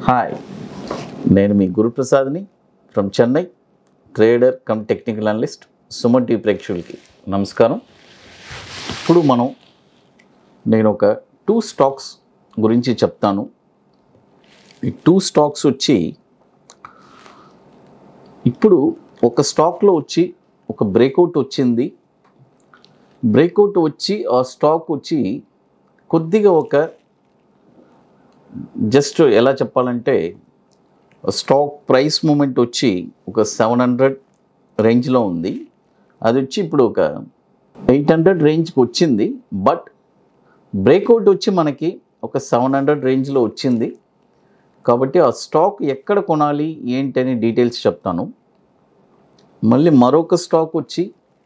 hi నేను మీ గురుప్రసాద్ని from Chennai trader cum technical analyst Suman టీ ప్రేక్షకులకి నమస్కారం ఇప్పుడు మనం నేను ఒక టూ స్టాక్స్ గురించి చెప్తాను ఈ టూ స్టాక్స్ వచ్చి ఇప్పుడు ఒక స్టాక్లో వచ్చి ఒక బ్రేక్అవుట్ వచ్చింది బ్రేక్అవుట్ వచ్చి ఆ స్టాక్ వచ్చి కొద్దిగా ఒక జస్ట్ ఎలా చెప్పాలంటే స్టాక్ ప్రైస్ మూమెంట్ వచ్చి ఒక సెవెన్ హండ్రెడ్ రేంజ్లో ఉంది అది వచ్చి ఇప్పుడు ఒక ఎయిట్ హండ్రెడ్ రేంజ్కి వచ్చింది బట్ బ్రేక్అవుట్ వచ్చి మనకి ఒక సెవెన్ హండ్రెడ్ రేంజ్లో వచ్చింది కాబట్టి ఆ స్టాక్ ఎక్కడ కొనాలి ఏంటి అని డీటెయిల్స్ చెప్తాను మళ్ళీ మరొక స్టాక్ వచ్చి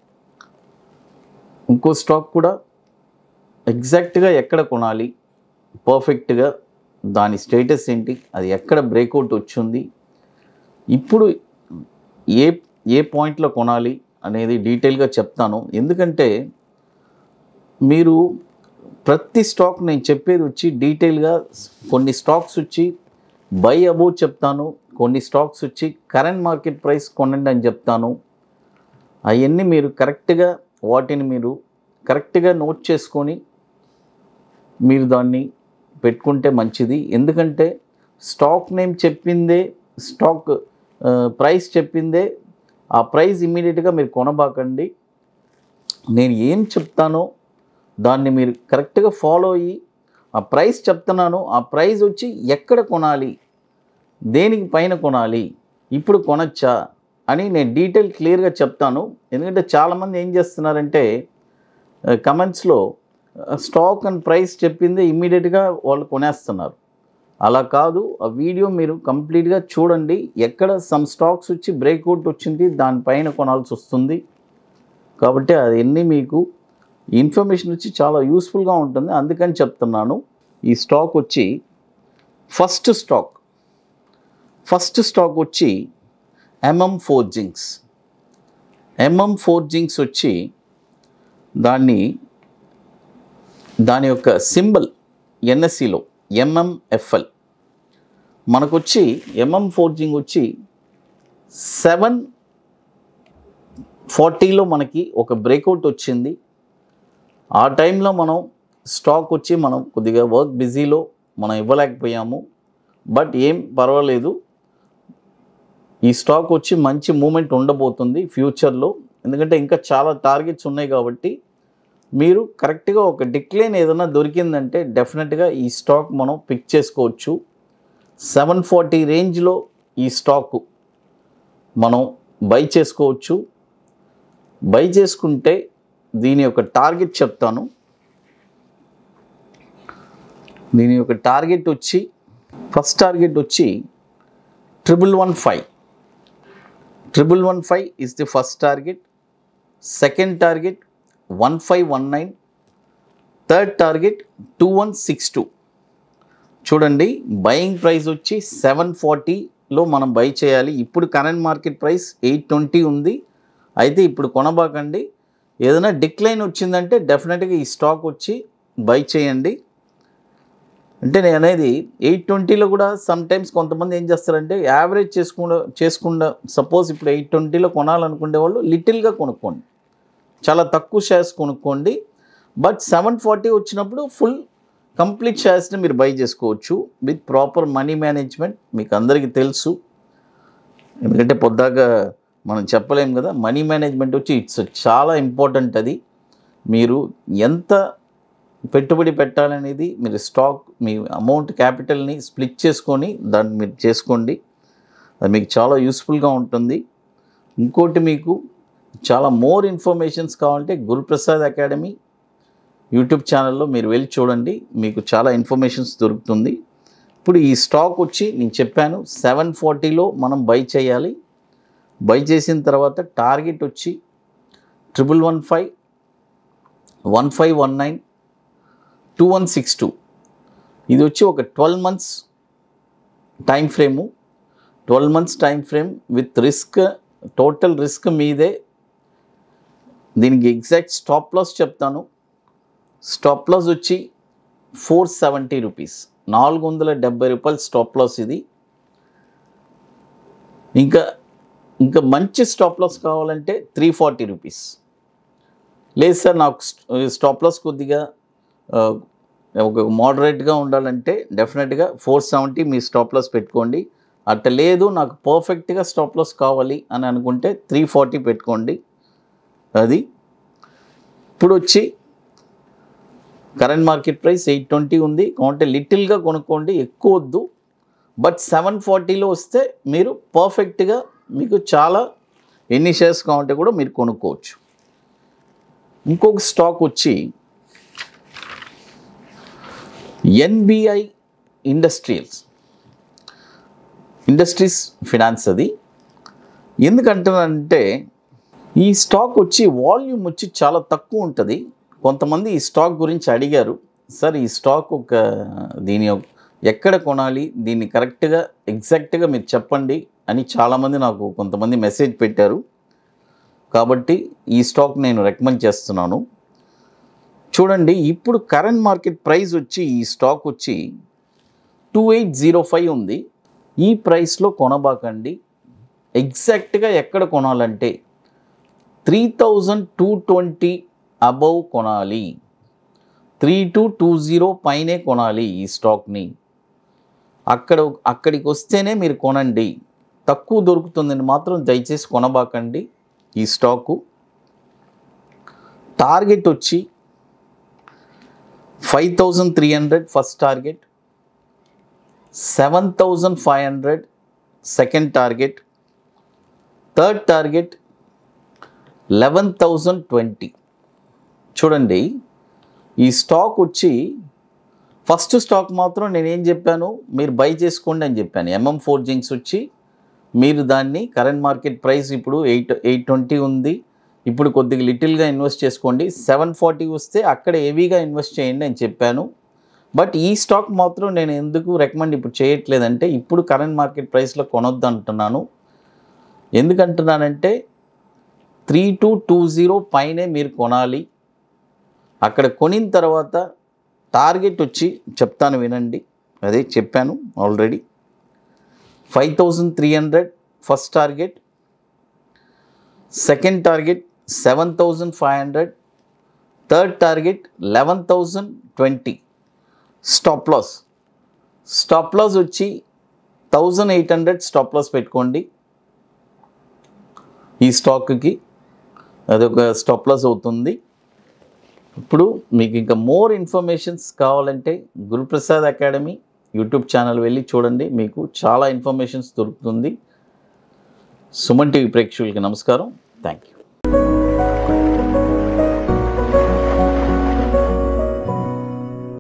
ఇంకో స్టాక్ కూడా ఎగ్జాక్ట్గా ఎక్కడ కొనాలి పర్ఫెక్ట్గా దాని స్టేటస్ ఏంటి అది ఎక్కడ బ్రేక్అవుట్ వచ్చింది ఇప్పుడు ఏ ఏ పాయింట్లో కొనాలి అనేది డీటెయిల్గా చెప్తాను ఎందుకంటే మీరు ప్రతి స్టాక్ నేను చెప్పేది వచ్చి డీటెయిల్గా కొన్ని స్టాక్స్ వచ్చి బై అబౌవ్ చెప్తాను కొన్ని స్టాక్స్ వచ్చి కరెంట్ మార్కెట్ ప్రైస్ కొనండి అని చెప్తాను అవన్నీ మీరు కరెక్ట్గా వాటిని మీరు కరెక్ట్గా నోట్ చేసుకొని మీరు దాన్ని పెట్టుకుంటే మంచిది ఎందుకంటే స్టాక్ నేమ్ చెప్పిందే స్టాక్ ఆ, ప్రైస్ చెప్పిందే ఆ ప్రైస్ ఇమ్మీడియట్గా మీరు కొనబాకండి నేను ఏం చెప్తానో దాన్ని మీరు కరెక్ట్గా ఫాలో అయ్యి ఆ ప్రైస్ చెప్తున్నాను ఆ ప్రైస్ వచ్చి ఎక్కడ కొనాలి దేనికి పైన కొనాలి ఇప్పుడు కొనచ్చా అని నేను డీటెయిల్ క్లియర్గా చెప్తాను ఎందుకంటే చాలామంది ఏం చేస్తున్నారంటే కమెంట్స్లో స్టాక్ అండ్ ప్రైస్ చెప్పింది ఇమ్మీడియట్గా వాళ్ళు కొనేస్తున్నారు అలా కాదు ఆ వీడియో మీరు కంప్లీట్గా చూడండి ఎక్కడ సమ్ స్టాక్స్ వచ్చి బ్రేక్అవుట్ వచ్చింది దానిపైన కొనాల్సి వస్తుంది కాబట్టి అవన్నీ మీకు ఇన్ఫర్మేషన్ వచ్చి చాలా యూస్ఫుల్గా ఉంటుంది అందుకని చెప్తున్నాను ఈ స్టాక్ వచ్చి ఫస్ట్ స్టాక్ ఫస్ట్ స్టాక్ వచ్చి ఎంఎం ఫోర్జింగ్స్ ఎంఎం ఫోర్జింగ్స్ వచ్చి దాన్ని దాని యొక్క సింబల్ ఎన్ఎస్సిలో ఎంఎంఎఫ్ఎల్ మనకు వచ్చి ఎంఎం ఫోర్జింగ్ వచ్చి సెవెన్ ఫార్టీలో మనకి ఒక బ్రేక్అవుట్ వచ్చింది ఆ టైంలో మనం స్టాక్ వచ్చి మనం కొద్దిగా వర్క్ బిజీలో మనం ఇవ్వలేకపోయాము బట్ ఏం పర్వాలేదు ఈ స్టాక్ వచ్చి మంచి మూమెంట్ ఉండబోతుంది ఫ్యూచర్లో ఎందుకంటే ఇంకా చాలా టార్గెట్స్ ఉన్నాయి కాబట్టి మీరు కరెక్ట్గా ఒక డిక్లైన్ ఏదైనా దొరికిందంటే డెఫినెట్గా ఈ స్టాక్ మనం పిక్ చేసుకోవచ్చు సెవెన్ ఫార్టీ రేంజ్లో ఈ స్టాక్ మనం బై చేసుకోవచ్చు బై చేసుకుంటే దీని యొక్క టార్గెట్ చెప్తాను దీని యొక్క టార్గెట్ వచ్చి ఫస్ట్ టార్గెట్ వచ్చి triple one five triple one five is the first target second target one five one nine third target two one six two చూడండి బయింగ్ ప్రైస్ వచ్చి సెవెన్ ఫార్టీలో మనం బై చేయాలి ఇప్పుడు current market price eight twenty ఉంది అయితే ఇప్పుడు కొనబాకండి ఏదైనా డిక్లైన్ వచ్చిందంటే డెఫినెట్గా ఈ స్టాక్ వచ్చి బై చేయండి అంటే నేను అనేది ఎయిట్ ట్వంటీలో కూడా సమ్ టైమ్స్ కొంతమంది ఏం చేస్తారంటే యావరేజ్ చేసుకుండా చేసుకుండా సపోజ్ ఇప్పుడు ఎయిట్ ట్వంటీలో కొనాలనుకునే వాళ్ళు లిటిల్గా కొనుక్కోండి చాలా తక్కువ షేర్స్ కొనుక్కోండి బట్ సెవెన్ ఫార్టీ వచ్చినప్పుడు ఫుల్ కంప్లీట్ షేర్స్ని మీరు బై చేసుకోవచ్చు విత్ ప్రాపర్ మనీ మేనేజ్మెంట్ మీకు అందరికీ తెలుసు ఎందుకంటే పొద్దాక మనం చెప్పలేం కదా మనీ మేనేజ్మెంట్ వచ్చి ఇట్స్ చాలా ఇంపార్టెంట్ అది మీరు ఎంత పెట్టుబడి పెట్టాలనేది మీరు స్టాక్ మీ అమౌంట్ క్యాపిటల్ని స్ప్లిట్ చేసుకొని దాన్ని మీరు చేసుకోండి అది మీకు చాలా యూస్ఫుల్గా ఉంటుంది ఇంకోటి మీకు చాలా మోర్ ఇన్ఫర్మేషన్స్ కావాలంటే గురుప్రసాద్ అకాడమీ యూట్యూబ్ ఛానల్లో మీరు వెళ్ళి చూడండి మీకు చాలా ఇన్ఫర్మేషన్స్ దొరుకుతుంది ఇప్పుడు ఈ స్టాక్ వచ్చి నేను చెప్పాను సెవెన్ ఫార్టీలో మనం బై చేయాలి బై చేసిన తర్వాత టార్గెట్ వచ్చి triple one five one five one nine two one six two ఇది వచ్చి ఒక twelve months time frame twelve months time frame with risk total risk మీదే దీనికి ఎగ్జాక్ట్ స్టాప్ లాస్ చెప్తాను స్టాప్ లాస్ వచ్చి ఫోర్ సెవెంటీ రూపీస్ నాలుగు వందల డెబ్బై రూపాయలు స్టాప్ లాస్ ఇది ఇంకా ఇంకా మంచి స్టాప్ లాస్ కావాలంటే త్రీ ఫార్టీ రూపీస్ లేదు సార్ నాకు స్టాప్ లాస్ కొద్దిగా ఆ, ఒక మోడరేట్గా ఉండాలంటే డెఫినెట్గా ఫోర్ సెవెంటీ మీ స్టాప్ లాస్ పెట్టుకోండి అట్ట లేదు నాకు పర్ఫెక్ట్గా స్టాప్ లాస్ కావాలి అని అనుకుంటే త్రీ ఫార్టీ పెట్టుకోండి అది ఇప్పుడు వచ్చి current market price eight twenty ఉంది కావంటే లిటిల్గా కొనుక్కోండి ఎక్కువ వద్దు బట్ సెవెన్ ఫార్టీలో వస్తే మీరు పర్ఫెక్ట్గా మీకు చాలా ఎన్ని షేర్స్ కావాలంటే కూడా మీరు కొనుక్కోవచ్చు ఇంకొక స్టాక్ వచ్చి ఎన్బిఐ ఇండస్ట్రియల్స్ ఇండస్ట్రీస్ ఫినాన్స్ అది ఎందుకంటానంటే ఈ స్టాక్ వచ్చి వాల్యూమ్ వచ్చి చాలా తక్కువ ఉంటుంది కొంతమంది ఈ స్టాక్ గురించి అడిగారు సార్ ఈ స్టాక్ ఒక దీని యొక్క- ఎక్కడ కొనాలి దీన్ని కరెక్ట్గా ఎగ్జాక్ట్గా మీరు చెప్పండి అని చాలామంది నాకు కొంతమంది మెసేజ్ పెట్టారు కాబట్టి ఈ స్టాక్ నేను రికమెండ్ చేస్తున్నాను చూడండి ఇప్పుడు కరెంట్ మార్కెట్ ప్రైస్ వచ్చి ఈ స్టాక్ వచ్చి టూ ఎయిట్ జీరో ఫైవ్ ఉంది ఈ ప్రైస్లో కొనబాకండి ఎగ్జాక్ట్గా ఎక్కడ కొనాలంటే three thousand two twenty above కొనాలి త్రీ టు టూ జీరో పైనే కొనాలి ఈ స్టాక్ని అక్కడ అక్కడికి వస్తేనే మీరు కొనండి తక్కువ దొరుకుతుందని మాత్రం దయచేసి కొనబాకండి ఈ స్టాకు టార్గెట్ వచ్చి five thousand three hundred first target seven thousand five hundred second target third target eleven thousand twenty చూడండి ఈ స్టాక్ వచ్చి ఫస్ట్ స్టాక్ మాత్రం నేనేం చెప్పాను మీరు బై చేసుకోండి అని చెప్పాను ఎంఎం ఫోర్ జింక్స్ వచ్చి మీరు దాన్ని కరెంట్ మార్కెట్ ప్రైస్ ఇప్పుడు ఎయిట్ ఎయిట్ ట్వంటీ ఉంది ఇప్పుడు కొద్దిగా లిటిల్గా ఇన్వెస్ట్ చేసుకోండి సెవెన్ ఫార్టీ వస్తే అక్కడ హెవీగా ఇన్వెస్ట్ చేయండి అని చెప్పాను బట్ ఈ స్టాక్ మాత్రం నేను ఎందుకు రికమెండ్ ఇప్పుడు చేయట్లేదంటే ఇప్పుడు కరెంట్ మార్కెట్ ప్రైస్లో కొనొద్దు అంటున్నాను ఎందుకంటున్నానంటే త్రీ టు టూ జీరో పైనే మీరు కొనాలి అక్కడ కొనిన తర్వాత టార్గెట్ వచ్చి చెప్తాను వినండి అదే చెప్పాను already five thousand three hundred first target second target seven thousand five hundred third target eleven thousand twenty stop loss stop loss వచ్చి thousand eight hundred stop loss పెట్టుకోండి ఈ స్టాక్కి అదొక స్టాప్ లాస్ అవుతుంది ఇప్పుడు మీకు ఇంకా మోర్ ఇన్ఫర్మేషన్స్ కావాలంటే Guruprasad academy YouTube channel వెళ్ళి చూడండి మీకు చాలా ఇన్ఫర్మేషన్స్ దొరుకుతుంది సుమన్ టీవీ ప్రేక్షకులకి నమస్కారం థ్యాంక్ యూ